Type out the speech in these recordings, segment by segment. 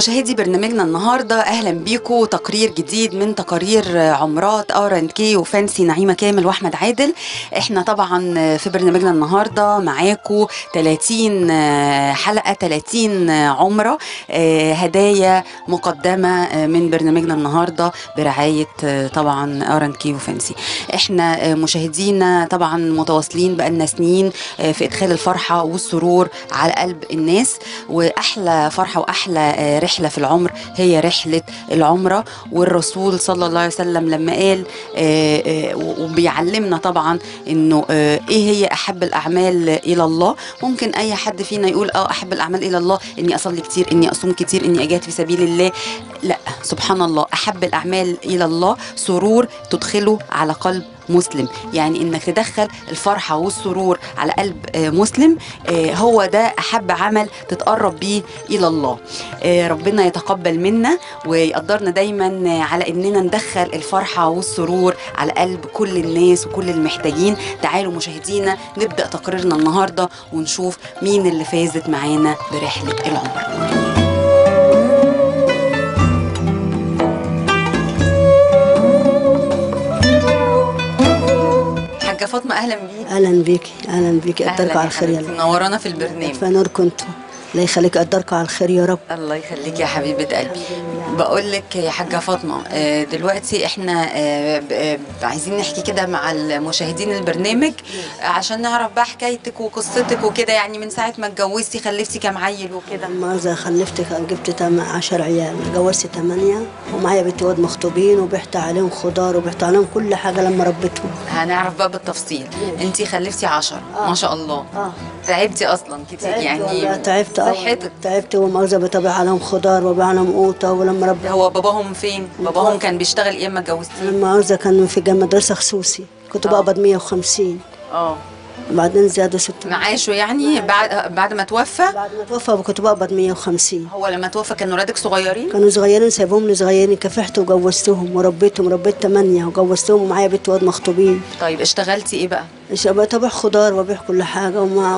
مشاهدي برنامجنا النهارده اهلا بيكم تقرير جديد من تقارير عمرات ار اند كي وفانسي نعيمه كامل واحمد عادل احنا طبعا في برنامجنا النهارده معاكم 30 حلقه 30 عمره هدايا مقدمه من برنامجنا النهارده برعايه طبعا ار اند كي وفانسي احنا مشاهدينا طبعا متواصلين بقالنا سنين في ادخال الفرحه والسرور على قلب الناس واحلى فرحه واحلى رحله في العمر هي رحله العمره والرسول صلى الله عليه وسلم لما قال وبيعلمنا طبعا انه ايه هي احب الاعمال الى الله ممكن اي حد فينا يقول اه احب الاعمال الى الله اني اصلي كتير اني اصوم كتير اني اجاهد في سبيل الله لا سبحان الله احب الاعمال الى الله سرور تدخله على قلب مسلم يعني انك تدخل الفرحة والسرور على قلب مسلم هو ده احب عمل تتقرب بيه الى الله ربنا يتقبل منا ويقدرنا دايما على اننا ندخل الفرحة والسرور على قلب كل الناس وكل المحتاجين تعالوا مشاهدينا نبدأ تقريرنا النهاردة ونشوف مين اللي فازت معانا برحلة العمر حاجة فاطمة أهلا بيك اهلا بيكي اهلا بيكي قدركم على الخير يا رب منورانا في البرنامج فنور كنتم الله يخليك قدركم على الخير يا رب الله يخليك يا حبيبة قلبي بقول لك يا حاجة فاطمة آه، دلوقتي احنا آه، ب- آه، عايزين نحكي كده مع المشاهدين البرنامج عشان نعرف بقى حكايتك وقصتك وكده يعني من ساعة ما اتجوزتي خلفتي كام عيل وكده لما إذا خلفت جبت تم- عشر عيال جوزت ثمانية ومعايا بنت واد مخطوبين وبحت عليهم خضار وبحت عليهم كل حاجة لما ربيتهم هنعرف بقى بالتفصيل انتي خلفتي عشر آه. ما شاء الله اه تعبتي اصلا كتير يعني يعني تعبت أوي. صحتك تعبت ومؤاخذة بطبع عليهم خضار وبيع عليهم قوطة ولما ربي هو باباهم فين باباهم كان بيشتغل ايام ما اتجوزتيه المؤاخذة كان في جامعة مدرسة خصوصي كنت آه. بقبض 150 اه وبعدين زادوا 600 معاشه يعني بعد بعد ما توفى بعد ما توفى كنت بقبض 150 هو لما توفى كان ولادك صغيرين كانوا صغيرين سايبهم لي صغيرين كافحت وجوزتهم وربيتهم ربيت ثمانية وجوزتهم ومعايا بنت واد مخطوبين طيب اشتغلتي ايه بقى إيش أبقى طبع خضار وبيع كل حاجة وما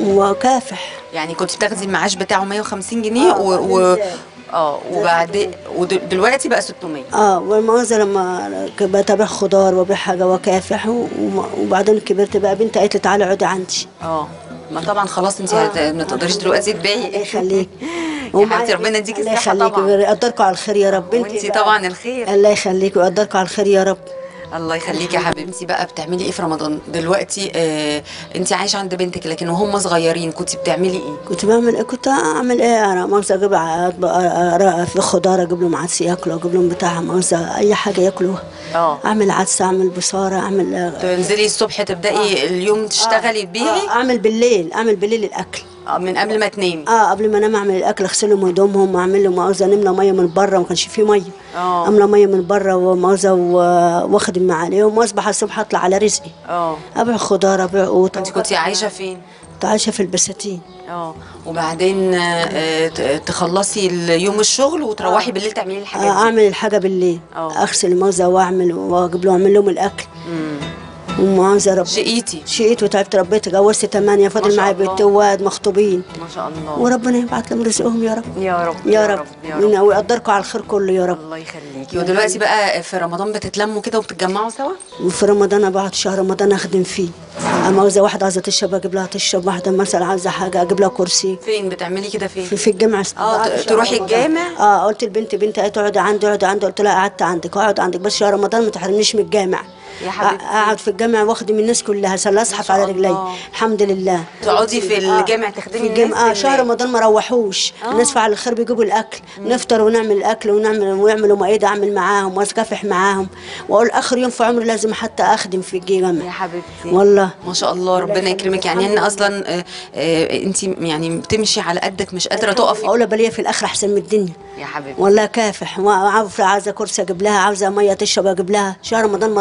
وكافح يعني كنت بتاخدي المعاش بتاعه 150 جنيه و, و... وبعدين اه وبعدين ودلوقتي بقى 600 اه والمؤاخذة لما بتابع خضار وبيع حاجة وكافح وما- وبعدين كبرت بقى بنتي قالت لي تعالي اقعدي عندي اه ما طبعا خلاص انت ما تقدريش دلوقتي الله تبيعي يخليك يا حبيبتي ربنا يديكي الله الصحة يخليك طبعا. ويقدركم على الخير يا رب وانتي بقى- طبعا الخير الله يخليك ويقدركم على الخير يا رب الله يخليكي يا حبيبتي بقى بتعملي ايه في رمضان دلوقتي آه انت عايشه عند بنتك لكن وهم صغيرين كنت بتعملي ايه كنت بعمل ايه كنت اعمل ايه انا مؤاخذة اجيب ع- أ- أ- في خضار اجيب لهم عدس ياكلوا اجيب لهم بتاع مؤاخذة اي حاجة ياكلوها اه اعمل عدس اعمل بصارة اعمل تنزلي الصبح تبداي اليوم تشتغلي تبيعي آه، اعمل بالليل اعمل بالليل الاكل آه، من قبل ما تنامي اه قبل ما انام اعمل الاكل اغسل لهم هدومهم واعمل لهم مؤاخذة نملى ميه من بره ما كانش فيه ميه اه املى ميه من بره ومؤاخذة و- واخدم عليهم واصبح الصبح اطلع على رزقي اه ابيع خضار ابيع قوطه انت كنتي عايشه فين كنت عايشه في البساتين اه وبعدين آه، ت- تخلصي اليوم الشغل وتروحي بالليل تعملي آه، الحاجات دي اعمل الحاجه بالليل آه. اغسل الموزه واعمل واجيب لهم اعمل لهم الاكل مم. ومؤاخذة رب شقيتي شقيت وتعبت ربيت جوزت ثمانية ما فاضل شاء معايا الله. بنت وواد مخطوبين ما شاء الله وربنا يبعت لهم رزقهم يا رب يا رب يا رب يا رب ويقدركم على الخير كله يا رب الله يخليكي ودلوقتي بقى في رمضان بتتلموا كده وبتتجمعوا سوا وفي رمضان بعد شهر رمضان اخدم فيه اما اذا واحده عايزه تشرب اجيب لها تشرب واحده مثلا عايزه حاجه اجيب لها كرسي فين بتعملي كده في, فين في الجامعه آه، بعد ت- شهر تروحي رمضان. الجامع؟ اه قلت لبنتي بنتي قالت اقعدي عندي اقعدي عندي قلت لها قعدت عندك اقعد عندك بس شهر رمضان ما تحرمنيش من الجامع يا حبيبتي. اقعد في الجامع واخدم الناس كلها عشان اصحف شاء على رجلي الله. الحمد لله تقعدي في الجامع تخدمي في الجامع اه الناس شهر بالله. رمضان ما روحوش الناس فعل الخير بيجيبوا الاكل نفطر ونعمل الاكل ونعمل ويعملوا مائده اعمل معاهم واكافح معاهم واقول اخر يوم في عمري لازم حتى اخدم في الجامع يا حبيبتي والله ما شاء الله ربنا يكرمك يعني ان اصلا انت يعني بتمشي على قدك مش قادره تقفي اقول بليه في الاخر احسن من الدنيا يا حبيبتي والله كافح وعارفه عاوزه كرسي اجيب لها عاوزه ميه تشرب اجيب لها شهر رمضان ما روحوش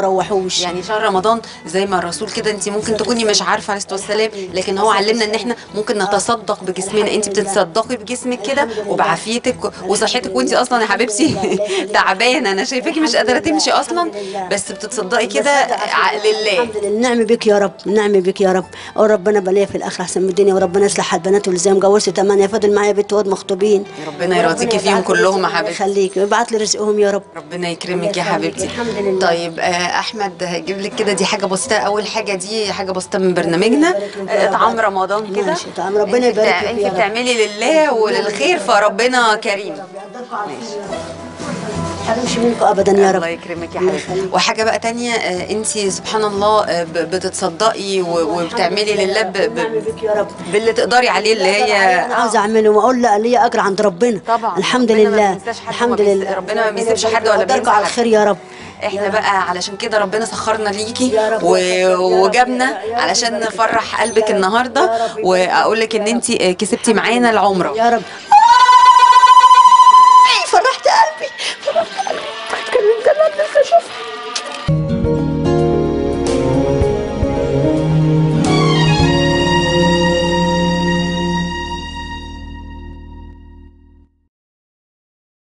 يعملوش يعني شهر رمضان زي ما الرسول كده انت ممكن تكوني مش عارفه عليه الصلاه والسلام لكن هو علمنا ان احنا ممكن نتصدق بجسمنا انت بتتصدقي بجسمك كده وبعافيتك وصحتك وانت اصلا يا حبيبتي تعبانه انا شايفاكي مش قادره تمشي اصلا بس بتصدقي كده ع- لله الحمد لله نعم بك يا رب نعم بك يا رب وربنا بلايا في الاخر احسن من الدنيا وربنا يصلح حال البنات اللي زي مجوزت ثمانيه فاضل معايا بنت واد مخطوبين ربنا يرضيكي فيهم كلهم يا حبيبتي يخليك ويبعت لي رزقهم يا رب ربنا يكرمك يا حبيبتي الحمد لله. طيب آه احمد هجيب لك كده دي حاجه بسيطه اول حاجه دي حاجه بسيطه من برنامجنا آه، طعام رمضان كده ماشي، طعام ربنا انت يبارك بتع- لك انت يا رب. بتعملي لله وللخير فربنا كريم حرمش منكم ابدا يا رب الله يكرمك يا الله حبيبتي يخليك. وحاجه بقى تانية آه، انت سبحان الله آه، ب- بتتصدقي و- وبتعملي لله ب- ب- نعم بك يا رب باللي تقدري عليه اللي هي انا عاوزه اعمله واقول لا ليا اجر عند ربنا طبعا الحمد ربنا ما لله بينساش حد الحمد وما بيس- لله ربنا ما بيسيبش حد ولا ويقدركم بينسى على حد. الخير يا رب احنا بقى علشان كده ربنا سخرنا ليكي يا رب. و... يا رب. وجابنا يا رب. علشان يبارك نفرح فيك. قلبك يا رب. النهارده يا رب. واقول لك ان انت كسبتي معانا العمره يا رب